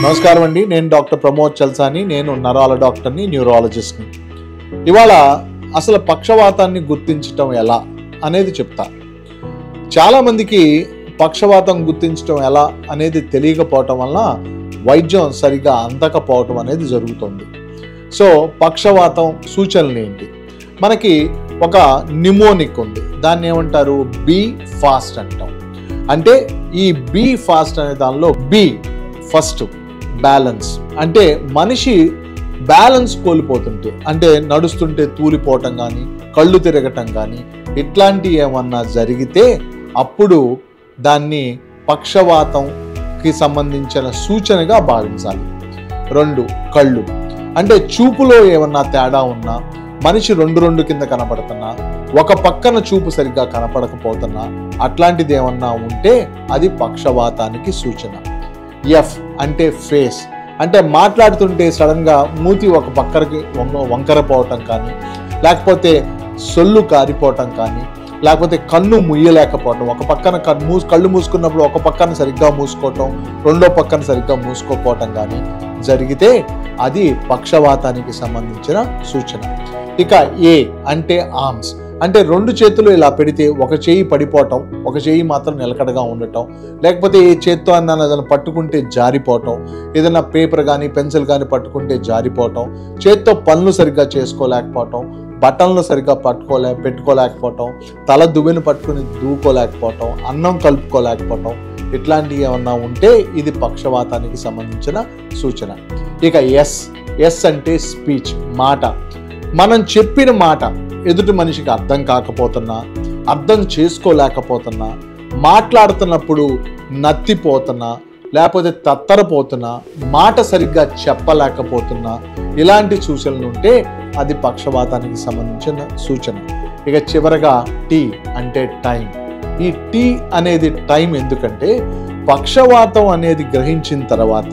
నమస్కారం అండి నేను డాక్టర్ ప్రమోద్ చల్సాని నేను నరాల డాక్టర్ని న్యూరాలజిస్ట్ని ఇవాళ అసలు పక్షవాతాన్ని గుర్తించటం ఎలా అనేది చెప్తా చాలామందికి పక్షవాతం గుర్తించటం ఎలా అనేది తెలియకపోవటం వల్ల వైద్యం సరిగా అందకపోవటం అనేది జరుగుతుంది సో పక్షవాతం సూచనలు ఏంటి మనకి ఒక నిమోనిక్ ఉంది దాన్ని ఏమంటారు బీ ఫాస్ట్ అంటాం అంటే ఈ బీ ఫాస్ట్ అనే దానిలో బీ ఫస్ట్ బ్యాలెన్స్ అంటే మనిషి బ్యాలెన్స్ కోల్పోతుంటే అంటే నడుస్తుంటే తూలిపోవటం కానీ కళ్ళు తిరగటం కానీ ఇట్లాంటి ఏమన్నా జరిగితే అప్పుడు దాన్ని పక్షవాతంకి సంబంధించిన సూచనగా భావించాలి రెండు కళ్ళు అంటే చూపులో ఏమన్నా తేడా ఉన్నా మనిషి రెండు రెండు కింద కనపడుతున్నా ఒక పక్కన చూపు సరిగ్గా కనపడకపోతున్నా అట్లాంటిది ఏమన్నా ఉంటే అది పక్షవాతానికి సూచన ఎఫ్ అంటే ఫేస్ అంటే మాట్లాడుతుంటే సడన్గా మూతి ఒక పక్కకి వంక వంకర పోవటం కానీ లేకపోతే సొల్లు కారిపోవటం కానీ లేకపోతే కన్ను ముయ్యలేకపోవటం ఒక పక్కన కన్ను మూసు కళ్ళు మూసుకున్నప్పుడు ఒక పక్కన సరిగ్గా మూసుకోవటం రెండో పక్కన సరిగ్గా మూసుకోపోవటం కానీ జరిగితే అది పక్షవాతానికి సంబంధించిన సూచన ఇక ఏ అంటే ఆర్మ్స్ అంటే రెండు చేతులు ఇలా పెడితే ఒక చేయి పడిపోవటం ఒక చేయి మాత్రం నిలకడగా ఉండటం లేకపోతే ఏ చేత్తో అన్న ఏదైనా పట్టుకుంటే జారిపోవటం ఏదైనా పేపర్ కానీ పెన్సిల్ కానీ పట్టుకుంటే జారిపోవటం చేత్తో పనులు సరిగ్గా చేసుకోలేకపోవటం బట్టలను సరిగ్గా పట్టుకోలే పెట్టుకోలేకపోవటం తల దువ్వెను పట్టుకుని దూకోలేకపోవటం అన్నం కలుపుకోలేకపోవటం ఇట్లాంటివి ఏమన్నా ఉంటే ఇది పక్షవాతానికి సంబంధించిన సూచన ఇక ఎస్ ఎస్ అంటే స్పీచ్ మాట మనం చెప్పిన మాట ఎదుటి మనిషికి అర్థం కాకపోతున్నా అర్థం చేసుకోలేకపోతున్నా మాట్లాడుతున్నప్పుడు నత్తిపోతున్నా లేకపోతే తత్తరపోతున్నా మాట సరిగ్గా చెప్పలేకపోతున్నా ఇలాంటి సూచనలు ఉంటే అది పక్షవాతానికి సంబంధించిన సూచన ఇక చివరగా టీ అంటే టైం ఈ టీ అనేది టైం ఎందుకంటే పక్షవాతం అనేది గ్రహించిన తర్వాత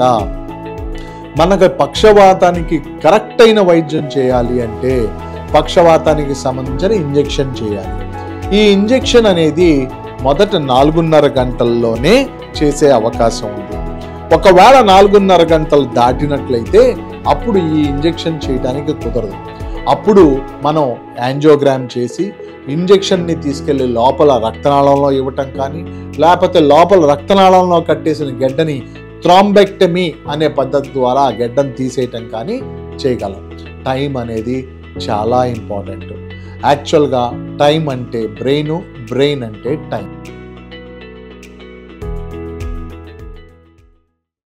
మనకు పక్షవాతానికి కరెక్ట్ అయిన వైద్యం చేయాలి అంటే పక్షవాతానికి సంబంధించిన ఇంజెక్షన్ చేయాలి ఈ ఇంజెక్షన్ అనేది మొదట నాలుగున్నర గంటల్లోనే చేసే అవకాశం ఉంది ఒకవేళ నాలుగున్నర గంటలు దాటినట్లయితే అప్పుడు ఈ ఇంజెక్షన్ చేయడానికి కుదరదు అప్పుడు మనం యాంజియోగ్రామ్ చేసి ఇంజెక్షన్ని తీసుకెళ్లి లోపల రక్తనాళంలో ఇవ్వటం కానీ లేకపోతే లోపల రక్తనాళంలో కట్టేసిన గడ్డని థ్రాంబెక్టమీ అనే పద్ధతి ద్వారా ఆ గడ్డను తీసేయటం కానీ చేయగలం టైం అనేది చాలా ఇంపార్టెంట్ యాక్చువల్గా టైం అంటే బ్రెయిన్ బ్రెయిన్ అంటే టైం